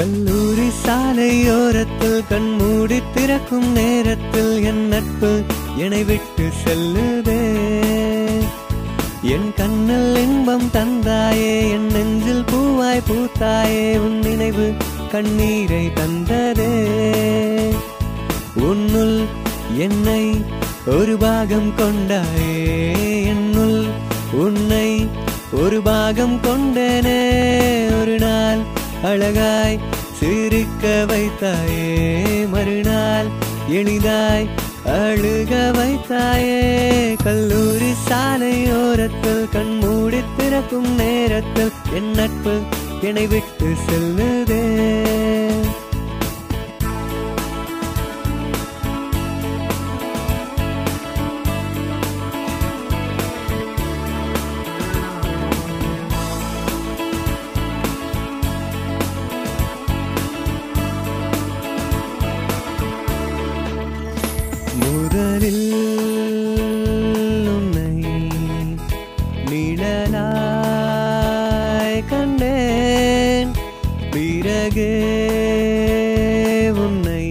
கல்லூரி சாலையோரத்தில் கண் மூடி திறக்கும் நேரத்தில் என் நட்பு என்னை விட்டு செல்லுதே என் கண்ணில் இன்பம் தந்தாயே என் நெஞ்சில் பூவாய் பூத்தாயே உன் நினைவு கண்ணீரை தந்ததே உன்னுள் என்னை ஒரு பாகம் கொண்டாயே என்னுள் உன்னை ஒரு பாகம் கொண்டேனே ஒரு நாள் அழகாய் சிரிக்க வைத்தாயே மறுநாள் எளிதாய் அழுக வைத்தாயே கல்லூரி சாலையோரத்தில் கண் மூடி திறக்கும் நேரத்தில் என் நட்பு என்னை விட்டு செல்லுதே முதலில் உன்னை நிழலாய் கண்டேன் பிறகு உன்னை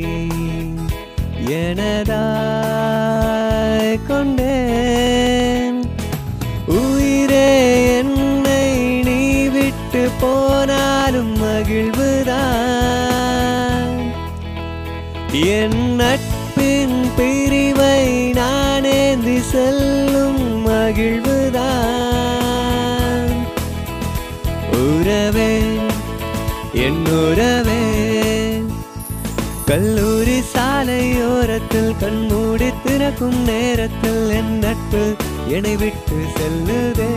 எனதாய் கொண்டேன் உயிரே என்னை நீ விட்டு போனாலும் மகிழ்வுதான் என் நட்பின் பிரிவை நானேந்தி செல்லும் மகிழ்வுதான் உறவே என் உறவே கல்லூரி சாலையோரத்தில் கண் மூடி திறக்கும் நேரத்தில் என் நட்பு என்னை விட்டு செல்லுதே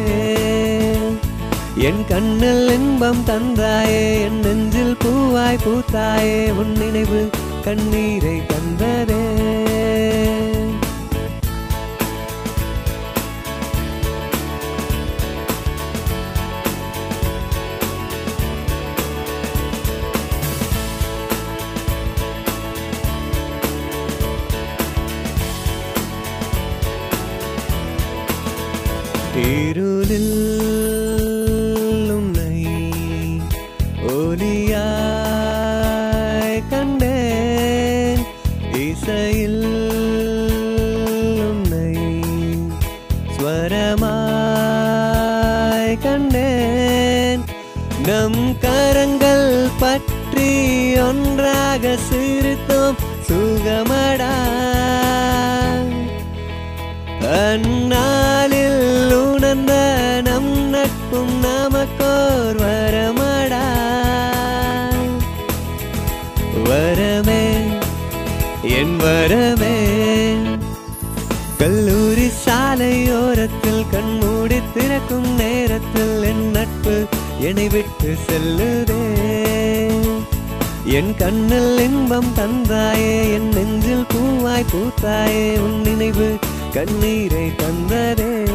என் கண்ணில் இன்பம் தந்தாயே என் நெஞ்சில் பூவாய் பூத்தாயே உன் நினைவு கண்ணீரை தந்ததே இருளில் உன்னை ஒளியாய் கண்டேன் இசையில் உன்னை ஸ்வரமாய் கண்டேன் நம் கரங்கள் பற்றி ஒன்றாக சிரித்தோம் சுகமடா அந்நாளில் உணர்ந்த நம் நட்பும் நமக்கோர் வரமடா வரமே என் வரமே கல்லூரி சாலையோரத்தில் கண் மூடி திறக்கும் நேரத்தில் என் நட்பு என்னை விட்டு செல்லுதே என் கண்ணில் இன்பம் தந்தாயே என் நெஞ்சில் பூவாய் பூத்தாயே உன் நினைவு கண்ணீரை தந்ததே